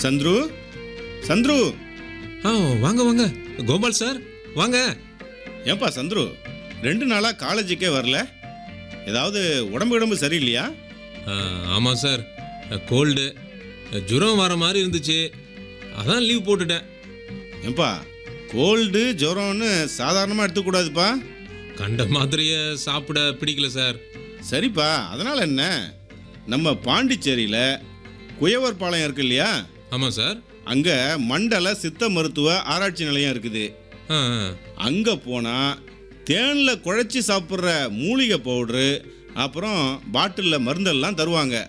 சந்துரு சந்துரு ஆ வாங்க வாங்க கோபால் சார் வாங்க ஏன்பா சந்துரு ரெண்டு நாளாக காலேஜுக்கே வரல ஏதாவது உடம்பு உடம்பு சரியில்லையா ஆ, ஆமாம் சார் கோல்டு ஜுரம் வர மாதிரி இருந்துச்சு அதான் லீவ் போட்டுட்டேன் ஏன்பா கோல்டு ஜுரம்னு சாதாரணமாக எடுத்துக்கூடாதுப்பா கண்ட மாதிரியே சாப்பிட பிடிக்கல சார் சரிப்பா அதனால் என்ன நம்ம பாண்டிச்சேரியில் குயவர் பாளையம் இருக்கு இல்லையா ஆமாம் சார் அங்கே மண்டல சித்த மருத்துவ ஆராய்ச்சி நிலையம் இருக்குது ஆ ஆ. அங்கே போனால் தேனில் குழச்சி சாப்பிட்ற மூலிகை பவுட்ரு அப்புறம் பாட்டிலில் மருந்தெல்லாம் தருவாங்க